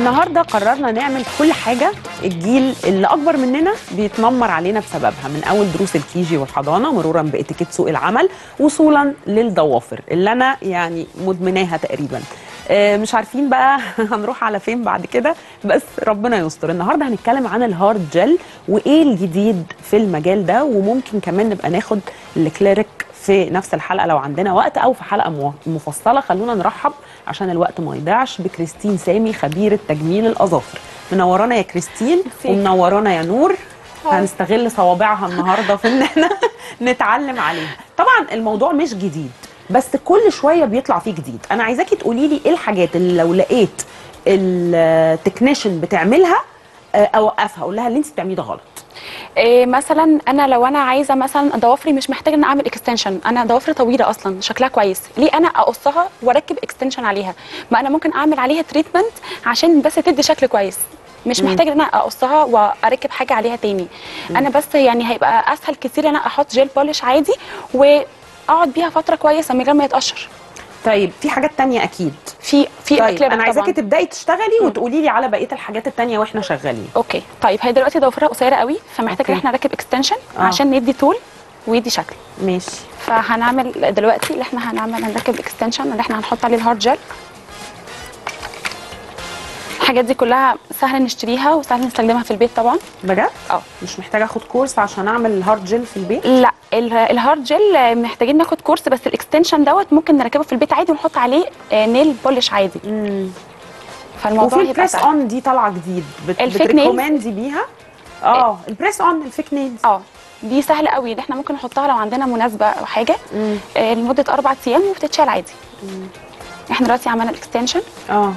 النهارده قررنا نعمل كل حاجه الجيل اللي اكبر مننا بيتنمر علينا بسببها من اول دروس الكيجي والحضانه مرورا باتيكيت سوق العمل وصولا للضوافر اللي انا يعني مدمناها تقريبا آه، مش عارفين بقى هنروح على فين بعد كده بس ربنا يستر النهارده هنتكلم عن الهارد جel وايه الجديد في المجال ده وممكن كمان نبقى ناخد الكليريك في نفس الحلقه لو عندنا وقت او في حلقه مو- مفصله خلونا نرحب عشان الوقت ما يضيعش بكريستين سامي خبيره تجميل الاظافر منورانا يا كريستين ميرسي. ومنورانا يا نور هاي. هنستغل صوابعها النهارده في ان احنا نتعلم عليها طبعا الموضوع مش جديد بس كل شويه بيطلع فيه جديد انا عايزاكي تقولي لي ايه الحاجات اللي لو لقيت التكنيشن بتعملها آه، اوقفها اقول لها اللي انت بتعمليه ده غلط إيه مثلا انا لو انا عايزه مثلا ضوافري مش محتاجه ان اعمل اكستنشن انا ضوافري طويله اصلا شكلها كويس ليه انا اقصها واركب اكستنشن عليها ما انا ممكن اعمل عليها تريتمنت عشان بس تدي شكل كويس مش محتاجه ان انا اقصها واركب حاجه عليها تاني انا بس يعني هيبقى اسهل كتير ان انا احط جيل بولش عادي واقعد بيها فتره كويسه من غير ما يتقشر طيب في حاجات تانية اكيد في في طيب الأكليريك انا عايزاكي طبعاً. تبداي تشتغلي وتقولي لي على بقيه الحاجات التانية واحنا شغالين اوكي طيب هي دلوقتي ضوافرها قصيره قوي فمحتاجه أوكي. ان احنا نركب اكستنشن آه. عشان ندي طول ويدي شكل ماشي فهنعمل دلوقتي اللي احنا هنعمل هنركب اكستنشن اللي احنا هنحط عليه الهارد جel الحاجات دي كلها سهل نشتريها وسهل نستخدمها في البيت طبعا بجد اه مش محتاجه اخد كورس عشان اعمل الهارد جل في البيت لا ال- الهارد جel محتاجين ناخد كورس بس الاكستنشن دوت ممكن نركبه في البيت عادي ونحط عليه آه، نيل بولش عادي امم فالموضوع وفي هيبقى البريس سهل اون دي طالعه جديد بت الفيك بتريكومندي بيها اه البريس اون الفيك نيلز اه دي سهله قوي ان احنا ممكن نحطها لو عندنا مناسبه او حاجه مم. آه، لمده اربع ايام وبتتشال عادي احنا دلوقتي عملنا الاكستنشن اه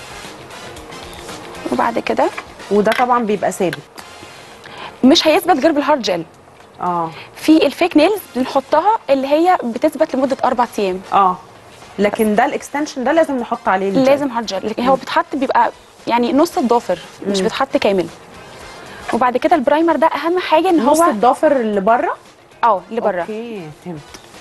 وبعد كده وده طبعا بيبقى ثابت مش هيثبت غير بالهارد جel اه في الفيك نيلز بنحطها اللي هي بتثبت لمده اربع ايام اه لكن ده الاكستنشن ده لازم نحط عليه الجل. لازم هارد جel لكن هو بيتحط بيبقى يعني نص الضافر مش بيتحط كامل وبعد كده البرايمر ده اهم حاجه ان نص هو الضافر اللي بره اه اللي بره اوكي فهمت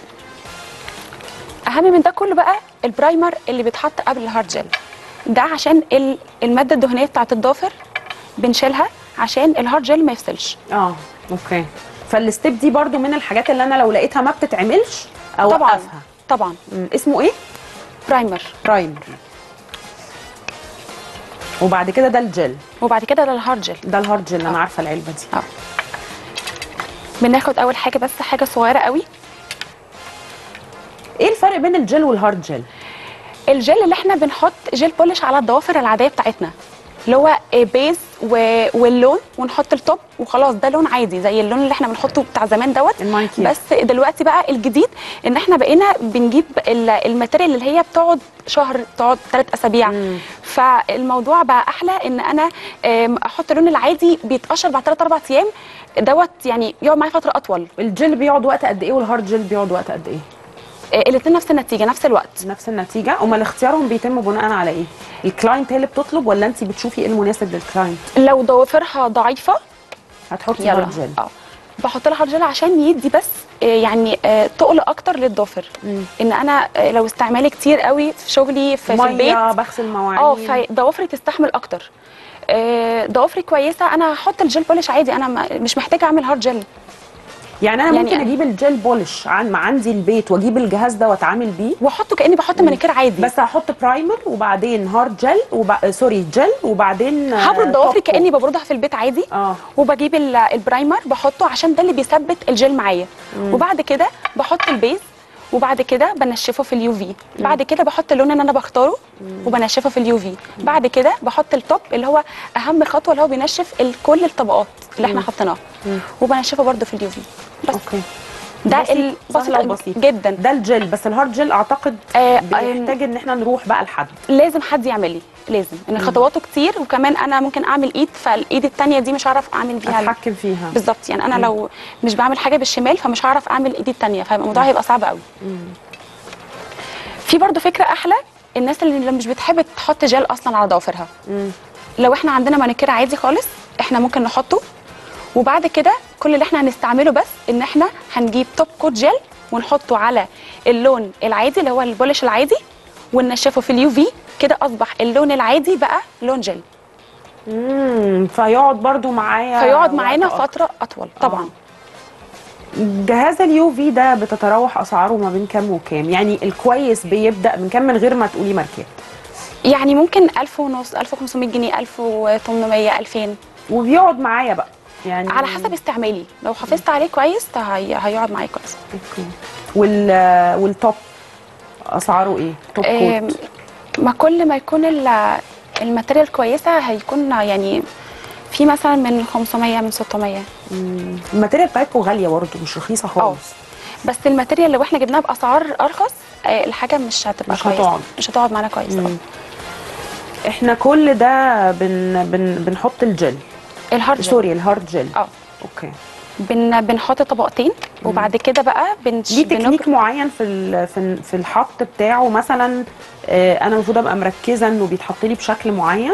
اهم من ده كله بقى البرايمر اللي بيتحط قبل الهارد جel ده عشان ال- الماده الدهنيه بتاعت الضافر بنشيلها عشان الهارد جel ما يفصلش اه اوكي فالستيب دي برضو من الحاجات اللي انا لو لقيتها ما بتتعملش طبعا اوقفها طبعا مم. اسمه ايه برايمر برايمر وبعد كده ده الجل وبعد كده ده الهارد جel ده الهارد جل انا عارفه العلبه دي اه بناخد اول حاجه بس حاجه صغيره قوي ايه الفرق بين الجل والهارد جل الجل اللي احنا بنحط جل بولش على الضوافر العاديه بتاعتنا اللي هو بيز و... واللون ونحط التوب وخلاص ده لون عادي زي اللون اللي احنا بنحطه بتاع زمان دوت المايكي بس دلوقتي بقى الجديد ان احنا بقينا بنجيب ال- الماتيريال اللي هي بتقعد شهر بتقعد ثلاث اسابيع مم. فالموضوع بقى احلى ان انا آم، احط اللون العادي بيتقشر بعد ثلاث اربع ايام دوت يعني يقعد معايا فتره اطول الجل بيقعد وقت قد ايه والهارد جل بيقعد وقت قد ايه الاثنين نفس النتيجه نفس الوقت نفس النتيجه امال اختيارهم بيتم بناء على ايه الكلاينت هي اللي بتطلب ولا انت بتشوفي ايه المناسب للكلاينت لو ضوافرها ضعيفه هتحطي يلا هارد جل اه بحط لها هارد جel عشان يدي بس آه، يعني آه، تقل اكتر للضافر مم. ان انا آه، لو استعمالي كتير قوي في شغلي في, في البيت ميه بغسل مواعين اه فضوافري تستحمل اكتر آه، ضوافري كويسه انا هحط الجل بولش عادي انا ما- مش محتاجه اعمل هارد جel يعني انا يعني ممكن أنا- اجيب الجل بولش عن ما عندي البيت واجيب الجهاز ده واتعامل بيه واحطه كاني بحط مانيكير عادي بس هحط برايمر وبعدين هارد جل وب... سوري جل وبعدين آه، هبرد ضوافري توب كاني ببردها في البيت عادي اه وبجيب ال- البرايمر بحطه عشان ده اللي بيثبت الجل معايا وبعد كده بحط البيز وبعد كده بنشفه في اليو في بعد كده بحط اللون اللي انا بختاره وبنشفه في اليو في بعد كده بحط التوب اللي هو اهم خطوه اللي هو بينشف ال- كل الطبقات اللي احنا حطيناها وبنشفه برده في اليو في بس اوكي ده بسيط، ال- سهلة بسيط وبسيط. جدا ده الجل بس الهارد جل اعتقد آه، بيحتاج ان احنا نروح بقى لحد لازم حد يعمل لي لازم ان خطواته كتير وكمان انا ممكن اعمل ايد فالايد التانية دي مش هعرف اعمل بيها اتحكم فيها بالظبط يعني انا لو مش بعمل حاجه بالشمال فمش هعرف اعمل ايدي التانية فيبقى الموضوع هيبقى صعب قوي في برضو فكره احلى الناس اللي اللي مش بتحب تحط جل اصلا على ضوافرها مم. لو احنا عندنا مانيكير عادي خالص احنا ممكن نحطه وبعد كده كل اللي احنا هنستعمله بس ان احنا هنجيب توب كوت جل ونحطه على اللون العادي اللي هو البولش العادي وننشفه في اليو في كده اصبح اللون العادي بقى لون جل امم فيقعد برضو معايا فيقعد وقت معانا أكتر. فتره اطول طبعا جهاز اليو في ده بتتراوح اسعاره ما بين كام وكام يعني الكويس بيبدا من كام من غير ما تقولي ماركات يعني ممكن 1000 ونص 1500 جنيه 1800 2000 وبيقعد معايا بقى يعني على حسب استعمالي لو حافظت عليه كويس ده هي... هيقعد معايا كويس اوكي وال والتوب اسعاره ايه توب آم، كوت ما كل ما يكون ال- الماتيريال كويسه هيكون يعني في مثلا من 500 من 600 مم. الماتيريال بتاعتكم غاليه برضه مش رخيصه خالص بس الماتيريال لو احنا جبناها باسعار ارخص آه، الحاجه مش هتبقى مش كويسه هتقعد. مش هتقعد معانا كويس مم. طبعا احنا كل ده بن بن بنحط الجل الهارد جel. سوري الهارد جل اه اوكي بن بنحط طبقتين وبعد كده بقى بنش ليه تكنيك بنجر- معين في ال- في ال- في الحط بتاعه مثلا آه، انا المفروض ابقى مركزه انه بيتحط لي بشكل معين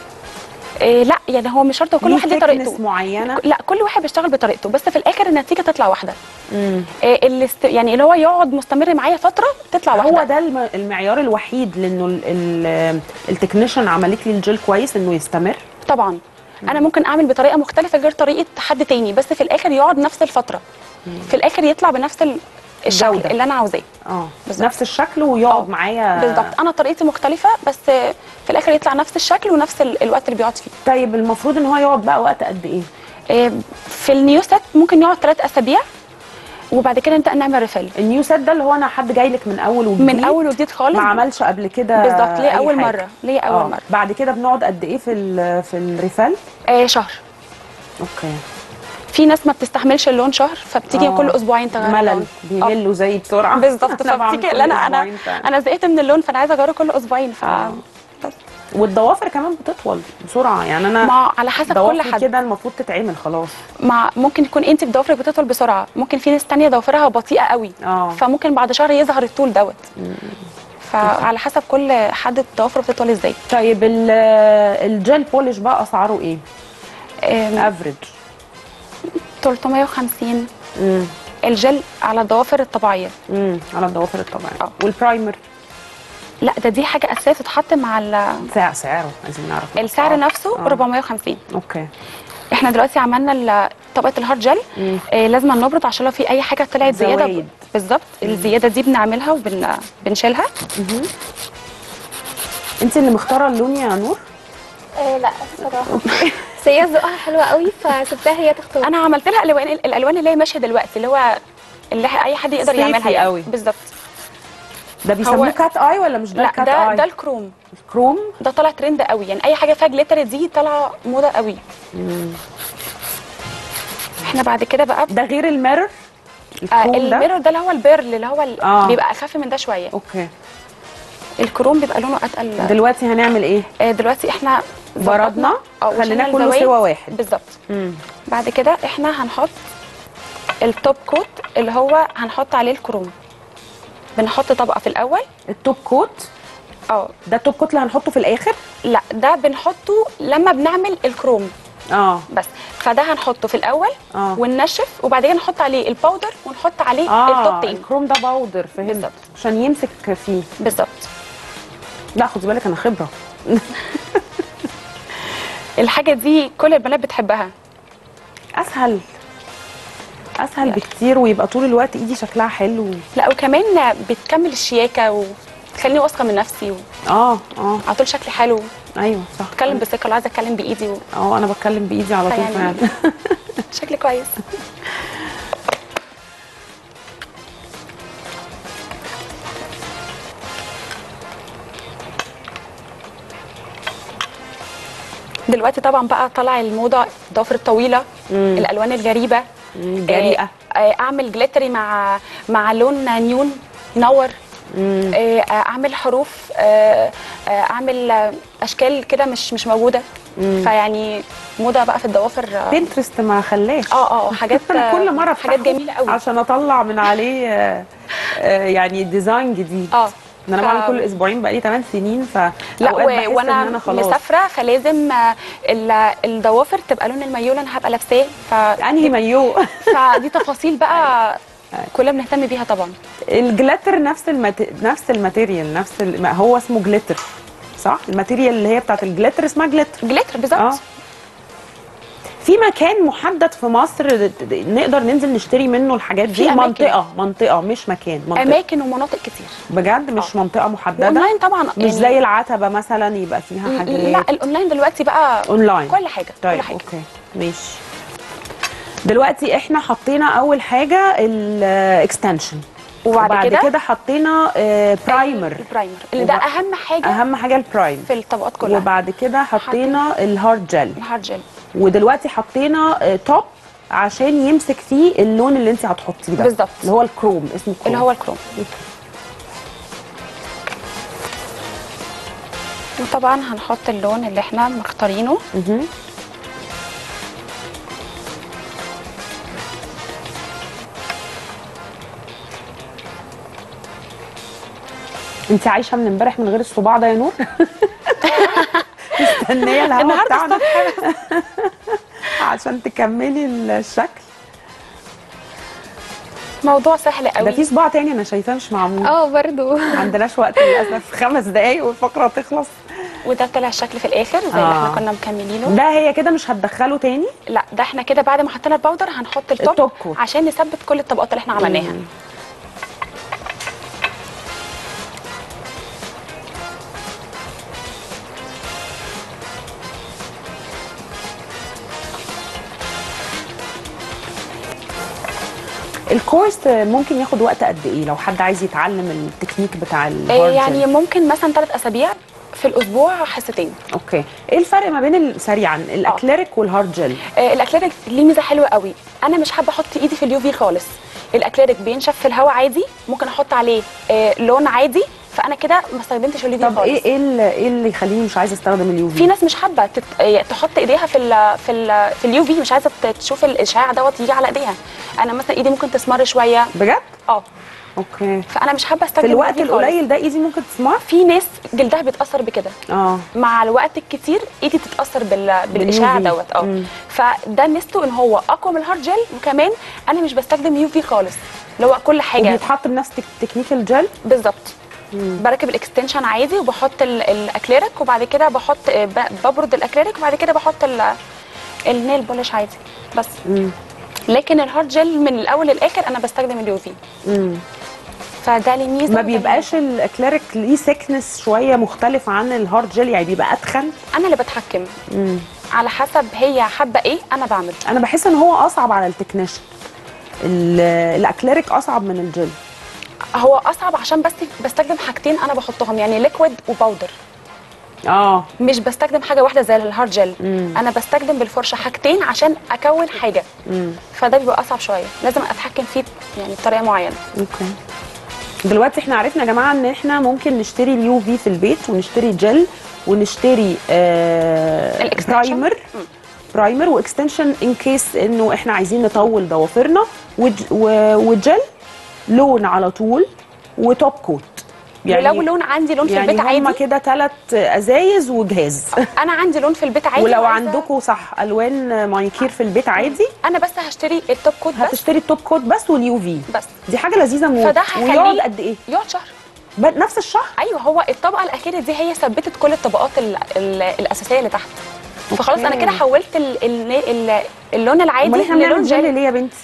آه لا يعني هو مش شرط كل ليه واحد ليه thickness طريقته معينه لا كل واحد بيشتغل بطريقته بس في الاخر النتيجه تطلع واحده مم. آه اللي است... يعني اللي هو يقعد مستمر معايا فتره تطلع واحده هو ده الم- المعيار الوحيد لانه ال- ال- التكنيشن عملت لي الجل كويس انه يستمر طبعا انا ممكن اعمل بطريقه مختلفه غير طريقه حد تاني بس في الاخر يقعد نفس الفتره في الاخر يطلع بنفس ال- الشكل الجودة. اللي انا عاوزاه اه بالظبط. نفس الشكل ويقعد آه، معايا بالظبط انا طريقتي مختلفه بس في الاخر يطلع نفس الشكل ونفس ال- الوقت اللي بيقعد فيه طيب المفروض ان هو يقعد بقى وقت قد ايه آه، في النيو سيت ممكن يقعد ثلاث اسابيع وبعد كده نبدا نعمل ريفيل النيو سيت ده اللي هو انا حد جاي لك من اول وجديد من اول وجديد خالص ما عملش قبل كده بالظبط ليه أي اول حاجة. مره ليه اول آه. مره بعد كده بنقعد قد ايه في ال- في الريفال آه شهر اوكي في ناس ما بتستحملش اللون شهر فبتيجي آه. كل اسبوعين تغير ملل اللون. آه. بيملوا زي بسرعه بالظبط أنا بعمل فبتيجي كل لا انا انا أسبوعين فعلا. انا زهقت من اللون فانا عايزه اجرب كل اسبوعين ف آه. والضوافر كمان بتطول بسرعه يعني انا ما على حسب كل ضوافري حد كده المفروض تتعمل خلاص مع ممكن يكون انت ضوافرك بتطول بسرعه ممكن في ناس تانية ضوافرها بطيئه قوي اه فممكن بعد شهر يظهر الطول دوت فعلى حسب كل حد ضوافره بتطول ازاي طيب ال- الجel بولش بقى اسعاره ايه آم، افريج 350 امم الجل على الضوافر الطبيعيه امم على الضوافر الطبيعيه آه. والبرايمر لا ده دي حاجه اساسيه تتحط مع ال- سعر سعره عايزين نعرف السعر الأسعار. نفسه آه. 450 اوكي احنا دلوقتي عملنا ال- طبقه الهارد جل مم. آه لازم نبرد عشان لو في اي حاجه طلعت زياده زوايد. بالظبط الزياده دي بنعملها وبنشيلها انت اللي مختاره اللون يا نور آه لا الصراحه بس هي ذوقها حلوه قوي فسبتها هي تختار انا عملت لها الالوان الالوان اللي هي ماشيه دلوقتي اللي هو اللي اي حد يقدر صيفي يعملها يعني. قوي. بالظبط ده بيسموه هو- كات اي ولا مش ده لا كات ده اي ده الكروم الكروم ده طالع ترند قوي يعني اي حاجه فيها جليتر دي طالعه موضه قوي احنا بعد كده بقى ده غير الميرور آه الكروم ده الميرور ده اللي هو البيرل اللي هو ال- آه. بيبقى اخف من ده شويه اوكي الكروم بيبقى لونه اتقل دلوقتي هنعمل ايه آه دلوقتي احنا بردنا ظبطنا، آه، خليناه وشلنا كله الزوايد. سوا واحد بالظبط امم بعد كده احنا هنحط التوب كوت اللي هو هنحط عليه الكروم بنحط طبقه في الاول التوب كوت اه ده التوب كوت اللي هنحطه في الاخر لا ده بنحطه لما بنعمل الكروم اه بس فده هنحطه في الاول اه وننشف وبعدين نحط عليه الباودر ونحط عليه اه التوب تاني الكروم ده باودر فهمت بالظبط. عشان يمسك فيه بالظبط لا خدي بالك انا خبره الحاجه دي كل البنات بتحبها اسهل اسهل بكتير ويبقى طول الوقت ايدي شكلها حلو لا وكمان بتكمل الشياكه وتخليني واثقه من نفسي اه اه وعلى طول شكلي حلو ايوه صح اتكلم بثقه لو عايزه اتكلم بايدي و... اه انا بتكلم بايدي على طول فيعني- فعلا شكلي كويس دلوقتي طبعا بقى طالع الموضه الضوافر الطويله مم. الالوان الغريبه مم، جريئه آه، آه، اعمل جليتري مع مع لون نيون ينور مم. آه، اعمل حروف آه، آه، اعمل آه، اشكال كده مش مش موجوده فيعني موضه بقى في الضوافر اه بنترست ما خلاش اه آه، حاجات انا كل مره حاجات أفتحه جميله قوي عشان اطلع من عليه آه، آه، يعني ديزاين جديد اه ان انا ف- بعمل كل اسبوعين بقالي 8 سنين ف لا أوقات بحس و... إن وانا انا خلاص مسافره فلازم آه، ال- الضوافر تبقى لون المايو اللي انا هبقى لابساه ف... انهي مايو فدي تفاصيل بقى كلنا بنهتم بيها طبعا الجلاتر نفس المت... نفس الماتيريال نفس ال... ما هو اسمه جليتر صح الماتيريال اللي هي بتاعت الجليتر اسمها جليتر جليتر بالظبط اه في مكان محدد في مصر نقدر ننزل نشتري منه الحاجات في دي أماكن. منطقه منطقه مش مكان منطقه اماكن ومناطق كتير بجد مش منطقه محدده واونلاين طبعا مش يعني- زي العتبه مثلا يبقى فيها حاجات لا الاونلاين دلوقتي بقى اونلاين كل حاجه طيب كل حاجه اوكي ماشي دلوقتي احنا حطينا اول حاجه الاكستنشن وبعد كده كده حطينا آه، برايمر البرايمر اللي ده وب- اهم حاجه اهم حاجه البرايم في الطبقات كلها وبعد كده حطينا الهارد جel الهارد جel ودلوقتي حطينا آه، توب عشان يمسك فيه اللون اللي انت هتحطيه ده بالظبط. اللي هو الكروم اسمه كروم اللي هو الكروم وطبعا هنحط اللون اللي احنا مختارينه مهم. انت عايشه من امبارح من غير الصباع ده يا نور مستنيه الهوا النهارده بتاعنا عشان تكملي الشكل موضوع سهل ده قوي في صباع تاني انا شايفاه مش معمول اه برضو ما عندناش وقت للاسف خمس دقايق والفقره تخلص وده طلع الشكل في الاخر زي آه. اللي احنا كنا مكملينه ده هي كده مش هتدخله تاني لا ده احنا كده بعد ما حطينا الباودر هنحط التوب, التوب كوت. عشان نثبت كل الطبقات اللي احنا عملناها مم. الكورس ممكن ياخد وقت قد ايه لو حد عايز يتعلم التكنيك بتاع آه، الهارد يعني جل؟ ممكن مثلا ثلاث اسابيع في الاسبوع حصتين اوكي ايه الفرق ما بين ال- سريعا الاكليريك والهارد جل آه، الاكليريك ليه ميزه حلوه قوي انا مش حابه احط ايدي في اليو في خالص الاكليريك بينشف في الهواء عادي ممكن احط عليه آه، لون عادي فانا كده ما استخدمتش اليو في طب خالص ايه ايه اللي, إيه اللي يخليني مش عايزه استخدم اليو في في ناس مش حابه تت... آه، تحط ايديها في ال في ال في اليو في مش عايزه ت- تشوف الاشعاع دوت يجي على ايديها انا مثلا ايدي ممكن تسمر شويه بجد اه اوكي فانا مش حابه استخدم في الوقت اليو في خالص. القليل ده ايدي ممكن تسمع في ناس جلدها بيتاثر بكده اه مع الوقت الكتير ايدي تتاثر بال... بالاشعاع بالUV. دوت اه مم. فده ميزته ان هو اقوى من الهارد جel وكمان انا مش بستخدم يو في خالص اللي هو كل حاجه وبيتحط بنفس تك- تكنيك الجل بالظبط بركب الاكستنشن عادي وبحط ال- الاكليريك وبعد كده بحط ب- ببرد الاكليريك وبعد كده بحط ال- النيل بولش عادي بس مم. لكن الهارد جel من الاول للاخر انا بستخدم اليو في مم. فده ليه ميزه ما وده ليه بيبقاش الاكليريك ليه سكنس شويه مختلف عن الهارد جل يعني بيبقى اتخن انا اللي بتحكم مم. على حسب هي حابه ايه انا بعمل انا بحس ان هو اصعب على التكنيشن ال- الاكليريك اصعب من الجل هو اصعب عشان بس بستخدم حاجتين انا بحطهم يعني ليكويد وباودر اه مش بستخدم حاجه واحده زي الهارد جel مم. انا بستخدم بالفرشه حاجتين عشان اكون حاجه مم. فده بيبقى اصعب شويه لازم اتحكم فيه يعني بطريقه معينه اوكي دلوقتي احنا عرفنا يا جماعه ان احنا ممكن نشتري اليو في في البيت ونشتري جل ونشتري آه الإكستنشن. برايمر برايمر واكستنشن ان كيس انه احنا عايزين نطول ضوافرنا وج- و- وجل لون على طول وتوب كوت يعني ولو لون عندي لون في يعني البيت هما عادي كده ثلاث ازايز وجهاز انا عندي لون في البيت عادي ولو وعايزة- عندكم صح الوان مانيكير في البيت عادي انا بس هشتري التوب كوت بس هتشتري التوب كوت بس واليو في بس دي حاجه لذيذه موت فده هيخليه- ويقعد قد ايه يقعد شهر ب- نفس الشهر ايوه هو الطبقه الاخيره دي هي ثبتت كل الطبقات ال ال الاساسيه اللي تحت فخلاص انا أوكي. كده حولت ال ال ال اللون العادي امال احنا للون بنعمل جل جل ليه يا بنتي؟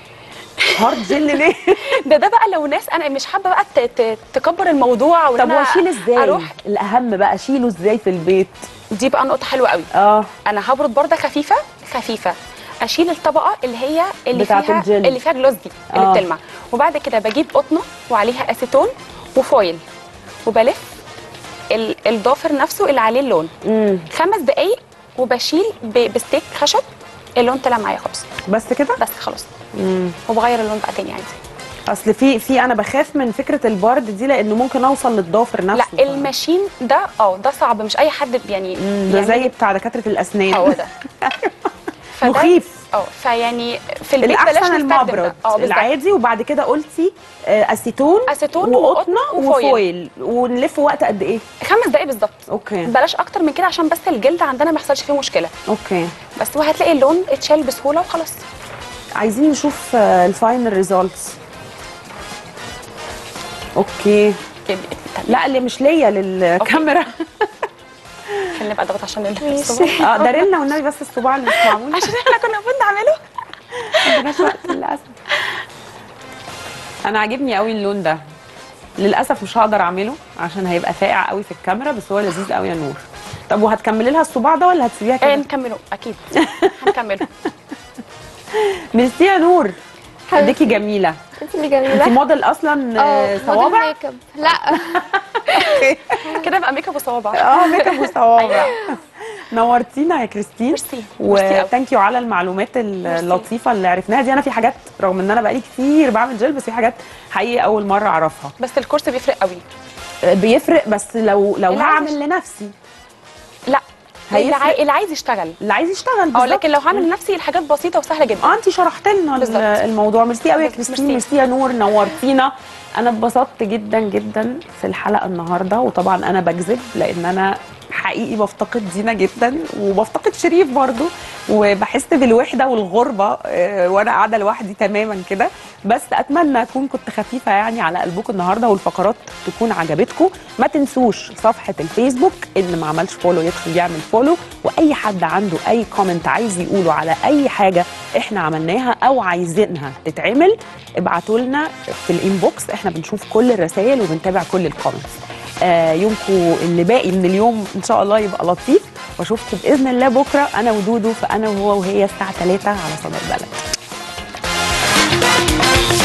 هارد جل ليه؟ ده ده بقى لو ناس انا مش حابه بقى ت- ت- تكبر الموضوع وإن طب أنا واشيل ازاي؟ اروح الاهم بقى اشيله ازاي في البيت؟ دي بقى نقطه حلوه قوي اه انا هبرد برده خفيفه خفيفه اشيل الطبقه اللي هي اللي بتاعة فيها الجل. اللي فيها جلوز دي اللي آه. بتلمع وبعد كده بجيب قطنه وعليها اسيتون وفويل وبلف ال- الضافر نفسه اللي عليه اللون امم خمس دقايق وبشيل ب- بستيك خشب اللون طلع معايا خالص بس كده؟ بس خلاص امم وبغير اللون بقى تاني عادي اصل في في انا بخاف من فكره البرد دي لانه ممكن اوصل للضافر لا نفسه الماشين ده اه ده صعب مش اي حد يعني مم، ده زي بتاع دكاتره الاسنان هو ده فده- مخيف اه فيعني في البيت بلاش الاحسن نستخدم المبرد ده. اه بالظبط العادي وبعد كده قلتي آه، اسيتون اسيتون وقطنه وقطنه وفويل وفويل ونلف وقت قد ايه؟ خمس دقايق بالظبط اوكي بلاش اكتر من كده عشان بس الجلد عندنا ما يحصلش فيه مشكله اوكي بس وهتلاقي اللون اتشال بسهوله وخلاص عايزين نشوف الفاينل ريزولتس اوكي لا اللي مش ليا للكاميرا ممكن نبقى ضغط عشان ماشي. الصباع اه داري لنا والنبي بس الصباع اللي مش معمول عشان احنا كنا المفروض نعمله ما عندناش وقت للاسف انا عاجبني قوي اللون ده للاسف مش هقدر اعمله عشان هيبقى فاقع قوي في الكاميرا بس هو لذيذ قوي يا نور طب وهتكملي لها الصباع ده ولا هتسيبيها ايه كده نكمله اكيد هنكمله ميرسي يا نور حبيبتي. اديكي جميله انت اللي انت جميله موديل اصلا آه، موديل صوابع ميك اب لا كده بقى ميك اب وصوابع اه ميك اب وصوابع نورتينا يا كريستين ميرسي. ميرسي قوي. وثانك يو على المعلومات اللطيفه اللي عرفناها دي انا في حاجات رغم ان انا بقالي كتير بعمل جل بس في حاجات حقيقي اول مره اعرفها بس الكورس بيفرق قوي بيفرق بس لو لو اللي عايز هعمل لنفسي لا اللي, هيفرق. عاي... اللي عايز يشتغل اللي عايز يشتغل اه بالظبط. لكن لو هعمل لنفسي الحاجات بسيطه وسهله جدا اه انت شرحت لنا ال- بالظبط. الموضوع ميرسي قوي يا بس- كريستين ميرسي. ميرسي يا نور نورتينا انا اتبسطت جدا جدا في الحلقه النهارده وطبعا انا بكذب لان انا حقيقي بفتقد دينا جدا وبفتقد شريف برضو وبحس بالوحده والغربه آه، وانا قاعده لوحدي تماما كده بس اتمنى اكون كنت خفيفه يعني على قلبكم النهارده والفقرات تكون عجبتكم ما تنسوش صفحه الفيسبوك اللي ما عملش فولو يدخل يعمل فولو واي حد عنده اي كومنت عايز يقوله على اي حاجه احنا عملناها او عايزينها تتعمل ابعتوا لنا في الانبوكس احنا بنشوف كل الرسائل وبنتابع كل الكومنتس آه يومكم اللي باقي من اليوم ان شاء الله يبقى لطيف واشوفكم باذن الله بكره انا ودودو فانا وهو وهي الساعه 3 على صدى البلد